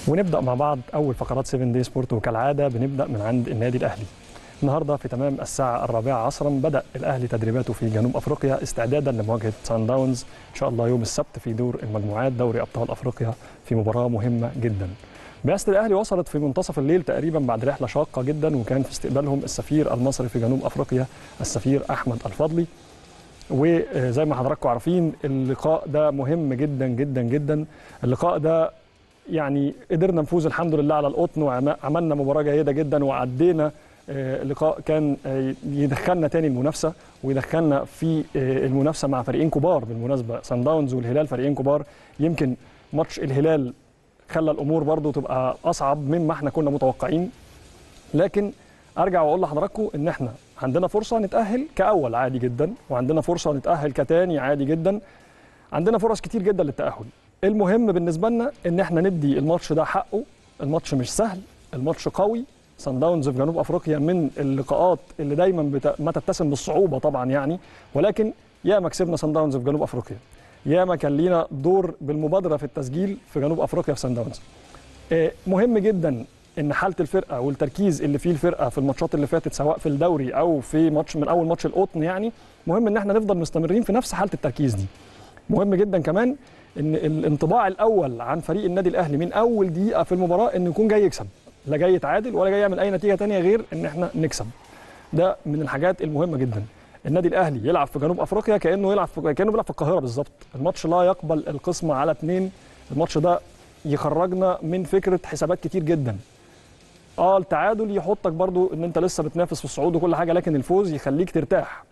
ونبدا مع بعض اول فقرات 7 دي سبورت وكالعاده بنبدا من عند النادي الاهلي النهارده في تمام الساعه الرابعه عصرا بدا الاهلي تدريباته في جنوب افريقيا استعدادا لمواجهه سان داونز ان شاء الله يوم السبت في دور المجموعات دوري ابطال افريقيا في مباراه مهمه جدا بعثه الاهلي وصلت في منتصف الليل تقريبا بعد رحله شاقه جدا وكان في استقبالهم السفير المصري في جنوب افريقيا السفير احمد الفضلي وزي ما حضراتكم عارفين اللقاء ده مهم جدا جدا جدا اللقاء ده يعني قدرنا نفوز الحمد لله على القطن وعملنا مباراه جيده جدا وعدينا لقاء كان يدخلنا تاني المنافسه ويدخلنا في المنافسه مع فريقين كبار بالمناسبه سان داونز والهلال فريقين كبار يمكن ماتش الهلال خلى الامور برضو تبقى اصعب مما احنا كنا متوقعين لكن ارجع واقول لحضراتكم ان احنا عندنا فرصه نتاهل كاول عادي جدا وعندنا فرصه نتاهل كتاني عادي جدا عندنا فرص كتير جدا للتاهل المهم بالنسبه لنا ان احنا ندي الماتش ده حقه الماتش مش سهل الماتش قوي سان داونز في جنوب افريقيا من اللقاءات اللي دايما بت... ما تتسم بالصعوبه طبعا يعني ولكن ياما كسبنا سان داونز في جنوب افريقيا ياما كان لينا دور بالمبادره في التسجيل في جنوب افريقيا في سان داونز مهم جدا ان حاله الفرقه والتركيز اللي فيه الفرقه في الماتشات اللي فاتت سواء في الدوري او في ماتش من اول ماتش القطن يعني مهم ان احنا نفضل مستمرين في نفس حاله التركيز دي مهم جدا كمان ان الانطباع الاول عن فريق النادي الاهلي من اول دقيقه في المباراه انه يكون جاي يكسب لا جاي يتعادل ولا جاي يعمل اي نتيجه ثانيه غير ان احنا نكسب ده من الحاجات المهمه جدا النادي الاهلي يلعب في جنوب افريقيا كانه يلعب في كانه بيلعب في القاهره بالظبط الماتش لا يقبل القسمه على اثنين الماتش ده يخرجنا من فكره حسابات كتير جدا اه التعادل يحطك برضو ان انت لسه بتنافس في الصعود وكل حاجه لكن الفوز يخليك ترتاح